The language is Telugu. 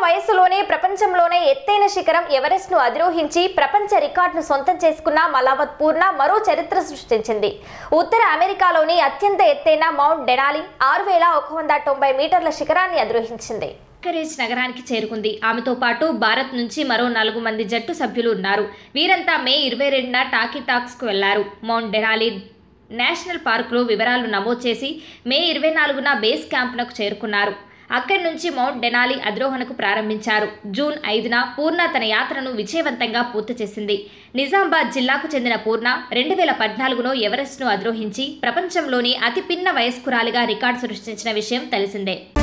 వయసులోనే ప్రపంచంలోనే ఎత్తైన శిఖరం ఎవరెస్ట్ ను అధిరోహించి ప్రపంచ రికార్డును సొంతం చేసుకున్న మలావత్ పూర్ణ మరో చరిత్ర సృష్టించింది ఉత్తర అమెరికాలోని అత్యంత ఎత్తైన మౌంట్ డెనాలి ఆరు వేల ఒక వంద తొంభై మీటర్ల శిఖరాన్ని అధిరోహించింది అంకరేజ్ నగరానికి చేరుకుంది ఆమెతో పాటు భారత్ నుంచి మరో నాలుగు మంది జట్టు సభ్యులు ఉన్నారు వీరంతా మే ఇరవై రెండున టాకీ టాక్స్కు వెళ్లారు మౌంట్ డెనాలి నేషనల్ పార్కులో వివరాలు నమోదు చేసి మే ఇరవై నాలుగున బేస్ క్యాంప్నకు చేరుకున్నారు అక్కడి నుంచి మౌంట్ డెనాలి అధిరోహణకు ప్రారంభించారు జూన్ ఐదున పూర్ణ తన యాత్రను విజయవంతంగా పూర్తి చేసింది నిజామాబాద్ జిల్లాకు చెందిన పూర్ణ రెండు వేల పద్నాలుగులో ఎవరెస్ట్ను అధిరోహించి ప్రపంచంలోని అతి పిన్న వయస్కురాలిగా రికార్డు సృష్టించిన విషయం తెలిసిందే